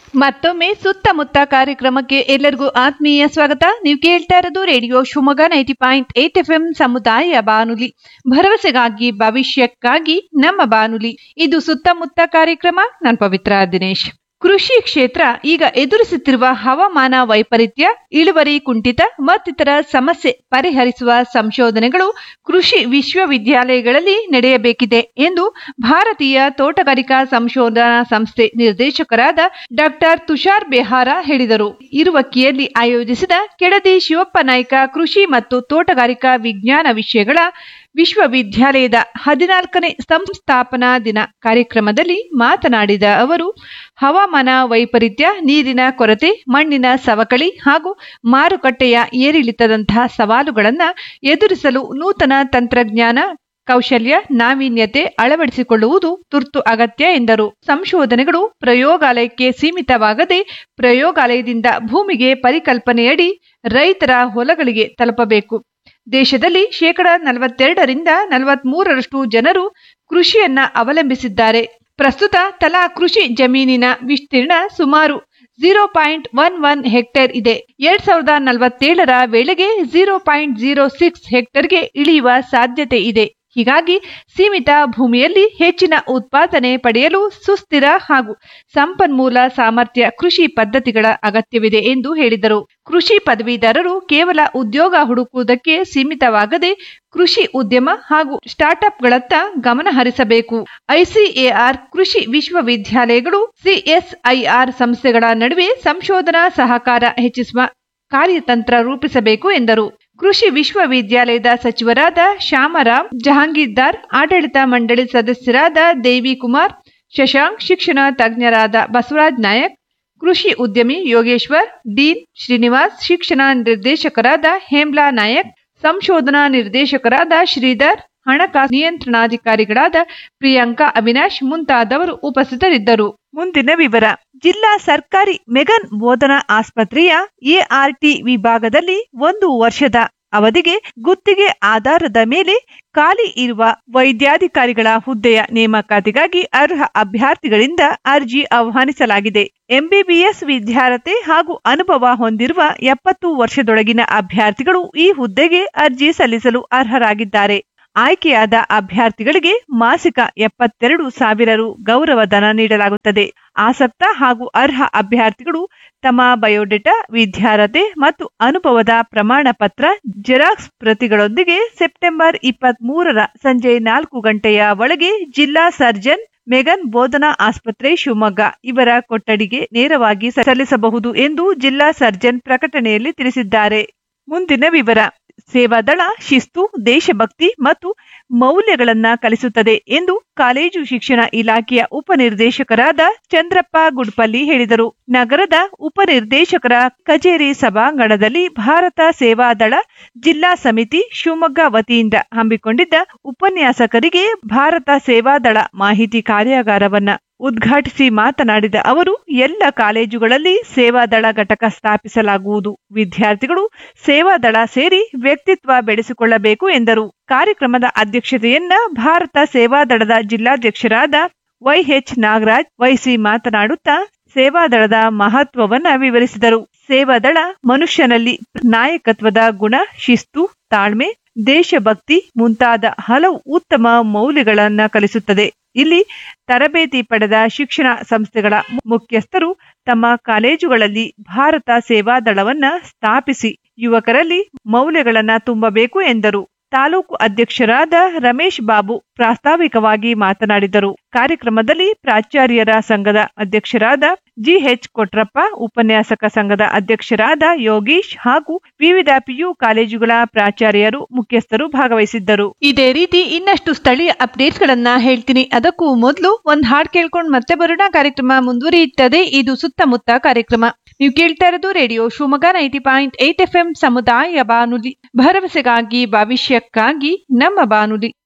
ಮತ್ತೊಮ್ಮೆ ಸುತ್ತಮುತ್ತ ಕಾರ್ಯಕ್ರಮಕ್ಕೆ ಎಲ್ಲರಿಗೂ ಆತ್ಮೀಯ ಸ್ವಾಗತ ನೀವು ಕೇಳ್ತಾ ಇರೋದು radio Shivamogga ninety point eight F M ಸಮುದಾಯ ಬಾನುಲಿ ಭರವಸೆಗಾಗಿ ಭವಿಷ್ಯಕ್ಕಾಗಿ ನಮ್ಮ ಬಾನುಲಿ ಇದು ಸುತ್ತಮುತ್ತ ಕಾರ್ಯಕ್ರಮ ನಾನು ಪವಿತ್ರ ದಿನೇಶ್ ಕೃಷಿ ಕ್ಷೇತ್ರ ಈಗ ಎದುರಿಸುತ್ತಿರುವ ಹವಾಮಾನ ವೈಪರೀತ್ಯ ಇಳುವರಿ ಕುಂಠಿತ ಮತ್ತಿತರ ಸಮಸ್ಯೆ ಪರಿಹರಿಸುವ ಸಂಶೋಧನೆಗಳು ಕೃಷಿ ವಿಶ್ವವಿದ್ಯಾಲಯಗಳಲ್ಲಿ ನಡೆಯಬೇಕಿದೆ ಎಂದು ಭಾರತೀಯ ತೋಟಗಾರಿಕಾ ಸಂಶೋಧನಾ ಸಂಸ್ಥೆ ನಿರ್ದೇಶಕರಾದ ಡಾಕ್ಟರ್ ತುಷಾರ್ ಬೆಹಾರ ಹೇಳಿದರು ಇರುವಕ್ಕಿಯಲ್ಲಿ ಆಯೋಜಿಸಿದ ಕೆಳದಿ ಶಿವಪ್ಪ ನಾಯ್ಕ ಕೃಷಿ ಮತ್ತು ತೋಟಗಾರಿಕಾ ವಿಜ್ಞಾನ ವಿಷಯಗಳ ವಿಶ್ವವಿದ್ಯಾಲಯದ ಹದಿನಾಲ್ಕನೇ ಸಂಸ್ಥಾಪನಾ ದಿನ ಕಾರ್ಯಕ್ರಮದಲ್ಲಿ ಮಾತನಾಡಿದ ಅವರು ಹವಾಮಾನ ವೈಪರೀತ್ಯ ನೀರಿನ ಕೊರತೆ ಮಣ್ಣಿನ ಸವಕಳಿ ಹಾಗೂ ಮಾರುಕಟ್ಟೆಯ ಏರಿಳಿತದಂತಹ ಸವಾಲುಗಳನ್ನು ಎದುರಿಸಲು ನೂತನ ತಂತ್ರಜ್ಞಾನ ಕೌಶಲ್ಯ ನಾವೀನ್ಯತೆ ಅಳವಡಿಸಿಕೊಳ್ಳುವುದು ತುರ್ತು ಅಗತ್ಯ ಎಂದರು ಸಂಶೋಧನೆಗಳು ಪ್ರಯೋಗಾಲಯಕ್ಕೆ ಸೀಮಿತವಾಗದೆ ಪ್ರಯೋಗಾಲಯದಿಂದ ಭೂಮಿಗೆ ಪರಿಕಲ್ಪನೆಯಡಿ ರೈತರ ಹೊಲಗಳಿಗೆ ತಲುಪಬೇಕು ದೇಶದಲ್ಲಿ ಶೇಕಡ ನಲವತ್ತೆರಡರಿಂದ ನಲವತ್ಮೂರರಷ್ಟು ಜನರು ಕೃಷಿಯನ್ನ ಅವಲಂಬಿಸಿದ್ದಾರೆ ಪ್ರಸ್ತುತ ತಲಾ ಕೃಷಿ ಜಮೀನಿನ ವಿಸ್ತೀರ್ಣ ಸುಮಾರು zero point one one hectare ಇದೆ ಎರಡ್ ಸಾವಿರದ ನಲವತ್ತೇಳರ ವೇಳೆಗೆ ಝೀರೋ ಪಾಯಿಂಟ್ ಝೀರೋ ಸಿಕ್ಸ್ ಹೆಕ್ಟೇರ್ಗೆ ಇಳಿಯುವ ಸಾಧ್ಯತೆ ಇದೆ ಹೀಗಾಗಿ ಸೀಮಿತ ಭೂಮಿಯಲ್ಲಿ ಹೆಚ್ಚಿನ ಉತ್ಪಾದನೆ ಪಡೆಯಲು ಸುಸ್ಥಿರ ಹಾಗೂ ಸಂಪನ್ಮೂಲ ಸಾಮರ್ಥ್ಯ ಕೃಷಿ ಪದ್ಧತಿಗಳ ಅಗತ್ಯವಿದೆ ಎಂದು ಹೇಳಿದರು ಕೃಷಿ ಪದವೀಧರರು ಕೇವಲ ಉದ್ಯೋಗ ಹುಡುಕುವುದಕ್ಕೆ ಸೀಮಿತವಾಗದೆ ಕೃಷಿ ಉದ್ಯಮ ಹಾಗೂ ಸ್ಟಾರ್ಟ್ಅಪ್ಗಳತ್ತ ಗಮನ ಹರಿಸಬೇಕು ಐಸಿಎಆರ್ ಕೃಷಿ ವಿಶ್ವವಿದ್ಯಾಲಯಗಳು ಸಿಎಸ್ಐಆರ್ ಸಂಸ್ಥೆಗಳ ನಡುವೆ ಸಂಶೋಧನಾ ಸಹಕಾರ ಹೆಚ್ಚಿಸುವ ಕಾರ್ಯತಂತ್ರ ರೂಪಿಸಬೇಕು ಎಂದರು ಕೃಷಿ ವಿಶ್ವವಿದ್ಯಾಲಯದ ಸಚಿವರಾದ ಶ್ಯಾಮರಾಮ್ ಜಹಾಂಗೀರ್ದಾರ್ ಆಡಳಿತ ಮಂಡಳಿ ಸದಸ್ಯರಾದ ದೇವಿ ಕುಮಾರ್ ಶಶಾಂಕ್ ಶಿಕ್ಷಣ ತಜ್ಞರಾದ ಬಸವರಾಜ್ ನಾಯಕ್ ಕೃಷಿ ಉದ್ಯಮಿ ಯೋಗೇಶ್ವರ್ ಡೀನ್ ಶ್ರೀನಿವಾಸ್ ಶಿಕ್ಷಣ ನಿರ್ದೇಶಕರಾದ ಹೇಮ್ಲಾ ನಾಯಕ್ ಸಂಶೋಧನಾ ನಿರ್ದೇಶಕರಾದ ಶ್ರೀಧರ್ ಹಣಕಾಸು ನಿಯಂತ್ರಣಾಧಿಕಾರಿಗಳಾದ ಪ್ರಿಯಾಂಕಾ ಅವಿನಾಶ್ ಮುಂತಾದವರು ಉಪಸ್ಥಿತರಿದ್ದರು ಮುಂದಿನ ವಿವರ ಜಿಲ್ಲಾ ಸರ್ಕಾರಿ ಮೆಗನ್ ಬೋಧನಾ ಆಸ್ಪತ್ರೆಯ ಎಆರ್ಟಿ ವಿಭಾಗದಲ್ಲಿ ಒಂದು ವರ್ಷದ ಅವಧಿಗೆ ಗುತ್ತಿಗೆ ಆಧಾರದ ಮೇಲೆ ಖಾಲಿ ಇರುವ ವೈದ್ಯಾಧಿಕಾರಿಗಳ ಹುದ್ದೆಯ ನೇಮಕಾತಿಗಾಗಿ ಅರ್ಹ ಅಭ್ಯರ್ಥಿಗಳಿಂದ ಅರ್ಜಿ ಆಹ್ವಾನಿಸಲಾಗಿದೆ ಎಂಬಿಬಿಎಸ್ ವಿದ್ಯಾರ್ಥಿ ಹಾಗೂ ಅನುಭವ ಹೊಂದಿರುವ ಎಪ್ಪತ್ತು ವರ್ಷದೊಳಗಿನ ಅಭ್ಯರ್ಥಿಗಳು ಈ ಹುದ್ದೆಗೆ ಅರ್ಜಿ ಸಲ್ಲಿಸಲು ಅರ್ಹರಾಗಿದ್ದಾರೆ ಆಯ್ಕೆಯಾದ ಅಭ್ಯರ್ಥಿಗಳಿಗೆ ಮಾಸಿಕ ಎಪ್ಪತ್ತೆರಡು ಸಾವಿರ ರು ಗೌರವಧನ ನೀಡಲಾಗುತ್ತದೆ ಆಸಕ್ತ ಹಾಗೂ ಅರ್ಹ ಅಭ್ಯರ್ಥಿಗಳು ತಮ್ಮ ಬಯೋಡೇಟಾ ವಿದ್ಯಾರ್ಹತೆ ಮತ್ತು ಅನುಭವದ ಪ್ರಮಾಣ ಪತ್ರ ಜೆರಾಕ್ಸ್ ಪ್ರತಿಗಳೊಂದಿಗೆ ಸೆಪ್ಟೆಂಬರ್ ಇಪ್ಪತ್ತ್ ಮೂರರ ಸಂಜೆ ನಾಲ್ಕು ಗಂಟೆಯ ಒಳಗೆ ಜಿಲ್ಲಾ ಸರ್ಜನ್ ಮೆಗನ್ ಬೋಧನಾ ಆಸ್ಪತ್ರೆ ಶಿವಮೊಗ್ಗ ಇವರ ಕೊಠಡಿಗೆ ನೇರವಾಗಿ ಸಲ್ಲಿಸಬಹುದು ಎಂದು ಜಿಲ್ಲಾ ಸರ್ಜನ್ ಪ್ರಕಟಣೆಯಲ್ಲಿ ತಿಳಿಸಿದ್ದಾರೆ ಮುಂದಿನ ವಿವರ ಸೇವಾದಳ ಶಿಸ್ತು ದೇಶಭಕ್ತಿ ಮತ್ತು ಮೌಲ್ಯಗಳನ್ನ ಕಲಿಸುತ್ತದೆ ಎಂದು ಕಾಲೇಜು ಶಿಕ್ಷಣ ಇಲಾಖೆಯ ಉಪನಿರ್ದೇಶಕರಾದ ಚಂದ್ರಪ್ಪ ಗುಡ್ಪಲ್ಲಿ ಹೇಳಿದರು ನಗರದ ಉಪನಿರ್ದೇಶಕರ ಕಚೇರಿ ಸಭಾಂಗಣದಲ್ಲಿ ಭಾರತ ಸೇವಾದಳ ಜಿಲ್ಲಾ ಸಮಿತಿ ಶಿವಮೊಗ್ಗ ವತಿಯಿಂದ ಹಮ್ಮಿಕೊಂಡಿದ್ದ ಉಪನ್ಯಾಸಕರಿಗೆ ಭಾರತ ಸೇವಾದಳ ಮಾಹಿತಿ ಕಾರ್ಯಾಗಾರವನ್ನ ಉದ್ಘಾಟಿಸಿ ಮಾತನಾಡಿದ ಅವರು ಎಲ್ಲ ಕಾಲೇಜುಗಳಲ್ಲಿ ಸೇವಾದಳ ಘಟಕ ಸ್ಥಾಪಿಸಲಾಗುವುದು ವಿದ್ಯಾರ್ಥಿಗಳು ಸೇವಾದಳ ಸೇರಿ ವ್ಯಕ್ತಿತ್ವ ಬೆಳೆಸಿಕೊಳ್ಳಬೇಕು ಎಂದರು ಕಾರ್ಯಕ್ರಮದ ಅಧ್ಯಕ್ಷತೆಯನ್ನ ಭಾರತ ಸೇವಾದಳದ ಜಿಲ್ಲಾಧ್ಯಕ್ಷರಾದ ವೈಎಚ್ ನಾಗರಾಜ್ ವಹಿಸಿ ಮಾತನಾಡುತ್ತಾ ಸೇವಾದಳದ ಮಹತ್ವವನ್ನ ವಿವರಿಸಿದರು ಸೇವಾದಳ ಮನುಷ್ಯನಲ್ಲಿ ನಾಯಕತ್ವದ ಗುಣ ಶಿಸ್ತು ತಾಳ್ಮೆ ದೇಶಭಕ್ತಿ ಮುಂತಾದ ಹಲವು ಉತ್ತಮ ಮೌಲ್ಯಗಳನ್ನ ಕಲಿಸುತ್ತದೆ ಇಲ್ಲಿ ತರಬೇತಿ ಪಡೆದ ಶಿಕ್ಷಣ ಸಂಸ್ಥೆಗಳ ಮುಖ್ಯಸ್ಥರು ತಮ್ಮ ಕಾಲೇಜುಗಳಲ್ಲಿ ಭಾರತ ಸೇವಾದಳವನ್ನ ಸ್ಥಾಪಿಸಿ ಯುವಕರಲ್ಲಿ ಮೌಲ್ಯಗಳನ್ನ ತುಂಬಬೇಕು ಎಂದರು ತಾಲೂಕು ಅಧ್ಯಕ್ಷರಾದ ರಮೇಶ್ ಬಾಬು ಪ್ರಾಸ್ತಾವಿಕವಾಗಿ ಮಾತನಾಡಿದರು ಕಾರ್ಯಕ್ರಮದಲ್ಲಿ ಪ್ರಾಚಾರ್ಯರ ಸಂಘದ ಅಧ್ಯಕ್ಷರಾದ ಜಿಎಚ್ ಕೊಟ್ರಪ್ಪ ಉಪನ್ಯಾಸಕ ಸಂಘದ ಅಧ್ಯಕ್ಷರಾದ ಯೋಗೀಶ್ ಹಾಗೂ ವಿವಿಧ ಪಿಯು ಕಾಲೇಜುಗಳ ಪ್ರಾಚಾರ್ಯರು ಮುಖ್ಯಸ್ಥರು ಭಾಗವಹಿಸಿದ್ದರು ಇದೇ ರೀತಿ ಇನ್ನಷ್ಟು ಸ್ಥಳೀಯ ಅಪ್ಡೇಟ್ಸ್ ಗಳನ್ನ ಹೇಳ್ತೀನಿ ಅದಕ್ಕೂ ಮೊದಲು ಒಂದ್ ಹಾಡ್ ಕೇಳ್ಕೊಂಡು ಮತ್ತೆ ಬರೋಣ ಕಾರ್ಯಕ್ರಮ ಮುಂದುವರಿಯುತ್ತದೆ ಇದು ಸುತ್ತಮುತ್ತ ಕಾರ್ಯಕ್ರಮ ನೀವು ಕೇಳ್ತಾ ಇರೋದು radio Shivamogga ninety point eight F M ಸಮುದಾಯ ಬಾನುಲಿ ಭರವಸೆಗಾಗಿ ಭವಿಷ್ಯಕ್ಕಾಗಿ ನಮ್ಮ ಬಾನುಲಿ